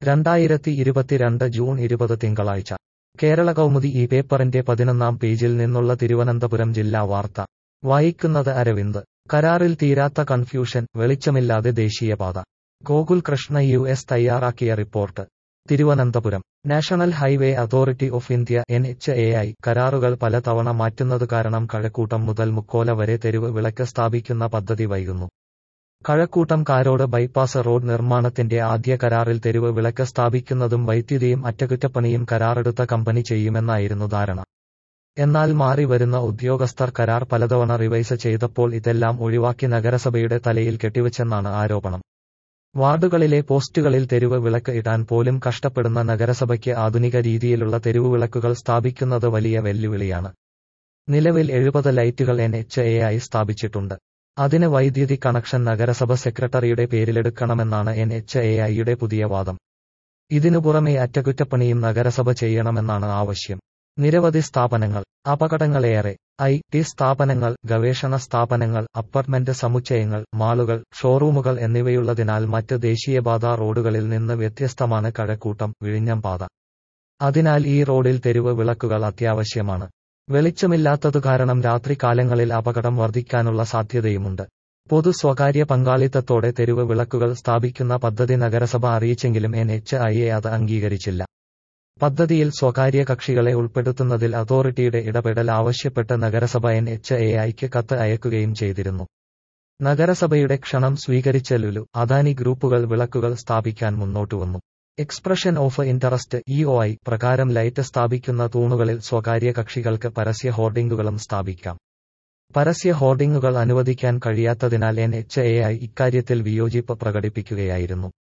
രണ്ടായിരത്തി ഇരുപത്തിരണ്ട് ജൂൺ ഇരുപത് തിങ്കളാഴ്ച കേരള കൗമുദി ഈ പേപ്പറിന്റെ പതിനൊന്നാം പേജിൽ നിന്നുള്ള തിരുവനന്തപുരം ജില്ലാ വാർത്ത വായിക്കുന്നത് അരവിന്ദ് കരാറിൽ തീരാത്ത കൺഫ്യൂഷൻ വെളിച്ചമില്ലാതെ ദേശീയപാത ഗോകുൽ കൃഷ്ണ യു എസ് തയ്യാറാക്കിയ report Thiruvananthapuram national highway authority of India N H A I കരാറുകൾ പലതവണ മാറ്റുന്നത് കാരണം കഴക്കൂട്ടം മുതൽ മുക്കോല വരെ തെരുവ് വിളക്ക് സ്ഥാപിക്കുന്ന പദ്ധതി വൈകുന്നു കഴക്കൂട്ടം കാരോട് ബൈപ്പാസ് റോഡ് നിർമ്മാണത്തിന്റെ ആദ്യ കരാറിൽ തെരുവ് വിളക്ക് സ്ഥാപിക്കുന്നതും വൈദ്യുതിയും അറ്റകുറ്റപ്പണിയും കരാറെടുത്ത കമ്പനി ചെയ്യുമെന്നായിരുന്നു ധാരണ എന്നാൽ മാറി വരുന്ന ഉദ്യോഗസ്ഥർ കരാർ പലതവണ റിവൈസ് ചെയ്തപ്പോൾ ഇതെല്ലാം ഒഴിവാക്കി നഗരസഭയുടെ തലയിൽ കെട്ടിവെച്ചെന്നാണ് ആരോപണം വാർഡുകളിലെ പോസ്റ്റുകളിൽ തെരുവ് വിളക്ക് ഇടാൻ പോലും കഷ്ടപ്പെടുന്ന നഗരസഭയ്ക്ക് ആധുനിക രീതിയിലുള്ള തെരുവ് വിളക്കുകൾ സ്ഥാപിക്കുന്നത് വലിയ വെല്ലുവിളിയാണ് നിലവിൽ എഴുപത് ലൈറ്റുകൾ എൻ എച്ച് എ ആയി സ്ഥാപിച്ചിട്ടുണ്ട് അതിന് വൈദ്യുതി കണക്ഷൻ നഗരസഭ സെക്രട്ടറിയുടെ പേരിലെടുക്കണമെന്നാണ് എൻ എച്ച് എ ഐയുടെ പുതിയ വാദം ഇതിനു പുറമെ അറ്റകുറ്റപ്പണിയും നഗരസഭ ചെയ്യണമെന്നാണ് ആവശ്യം നിരവധി സ്ഥാപനങ്ങൾ അപകടങ്ങളേറെ ഐ ടി സ്ഥാപനങ്ങൾ ഗവേഷണ സ്ഥാപനങ്ങൾ അപ്പാർട്ട്മെന്റ് സമുച്ചയങ്ങൾ മാളുകൾ ഷോറൂമുകൾ എന്നിവയുള്ളതിനാൽ മറ്റ് ദേശീയപാത റോഡുകളിൽ നിന്ന് വ്യത്യസ്തമാണ് കഴക്കൂട്ടം വിഴിഞ്ഞം പാത അതിനാൽ ഈ റോഡിൽ തെരുവ് വിളക്കുകൾ അത്യാവശ്യമാണ് വെളിച്ചമില്ലാത്തതു കാരണം രാത്രികാലങ്ങളിൽ അപകടം വർദ്ധിക്കാനുള്ള സാധ്യതയുമുണ്ട് പൊതു സ്വകാര്യ പങ്കാളിത്തത്തോടെ തെരുവ് വിളക്കുകൾ സ്ഥാപിക്കുന്ന പദ്ധതി നഗരസഭ അറിയിച്ചെങ്കിലും എൻ എച്ച് ഐ എ അത് അംഗീകരിച്ചില്ല പദ്ധതിയിൽ സ്വകാര്യ കക്ഷികളെ ഉൾപ്പെടുത്തുന്നതിൽ അതോറിറ്റിയുടെ ഇടപെടൽ ആവശ്യപ്പെട്ട് നഗരസഭ എൻ എച്ച് എ ഐക്ക് കത്ത് അയക്കുകയും ചെയ്തിരുന്നു നഗരസഭയുടെ ക്ഷണം സ്വീകരിച്ച ലുലു അദാനി ഗ്രൂപ്പുകൾ വിളക്കുകൾ സ്ഥാപിക്കാൻ മുന്നോട്ടുവന്നു expression of interest E O I പ്രകാരം ലൈറ്റ് സ്ഥാപിക്കുന്ന തൂണുകളിൽ സ്വകാര്യ കക്ഷികൾക്ക് പരസ്യ ഹോർഡിംഗുകളും സ്ഥാപിക്കാം പരസ്യ ഹോർഡിംഗുകൾ അനുവദിക്കാൻ കഴിയാത്തതിനാൽ എൻ എച്ച് എ ഐ ഇക്കാര്യത്തിൽ വിയോജിപ്പ് പ്രകടിപ്പിക്കുകയായിരുന്നു